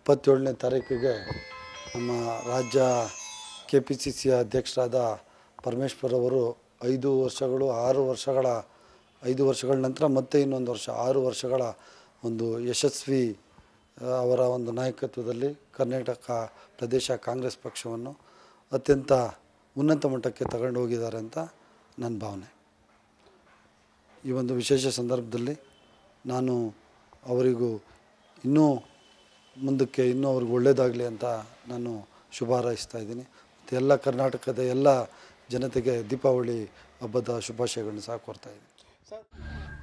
ಇಪ್ಪತ್ತೇಳನೇ ತಾರೀಕಿಗೆ ನಮ್ಮ ರಾಜ್ಯ ಕೆ ಪಿ ಸಿ ಸಿಯ ಅಧ್ಯಕ್ಷರಾದ ಪರಮೇಶ್ವರ್ ಅವರು ಐದು ವರ್ಷಗಳು ಆರು ವರ್ಷಗಳ ಐದು ವರ್ಷಗಳ ನಂತರ ಮತ್ತೆ ಇನ್ನೊಂದು ವರ್ಷ ಆರು ವರ್ಷಗಳ ಒಂದು ಯಶಸ್ವಿ ಆ, ಅವರ ಒಂದು ನಾಯಕತ್ವದಲ್ಲಿ ಕರ್ನಾಟಕ ಪ್ರದೇಶ ಕಾಂಗ್ರೆಸ್ ಪಕ್ಷವನ್ನು ಅತ್ಯಂತ ಉನ್ನತ ಮಟ್ಟಕ್ಕೆ ತಗೊಂಡು ಹೋಗಿದ್ದಾರೆ ಅಂತ ನನ್ನ ಭಾವನೆ ಈ ಒಂದು ವಿಶೇಷ ಸಂದರ್ಭದಲ್ಲಿ ನಾನು ಅವರಿಗೂ ಇನ್ನೂ ಮುಂದಕ್ಕೆ ಇನ್ನೂ ಅವ್ರಿಗೆ ಒಳ್ಳೆಯದಾಗಲಿ ಅಂತ ನಾನು ಶುಭ ಹಾರೈಸ್ತಾ ಇದ್ದೀನಿ ಮತ್ತು ಎಲ್ಲ ಕರ್ನಾಟಕದ ಎಲ್ಲ ಜನತೆಗೆ ದೀಪಾವಳಿ ಹಬ್ಬದ ಶುಭಾಶಯಗಳನ್ನ ಸಹ ಕೋರ್ತಾ ಇದ್ದೀನಿ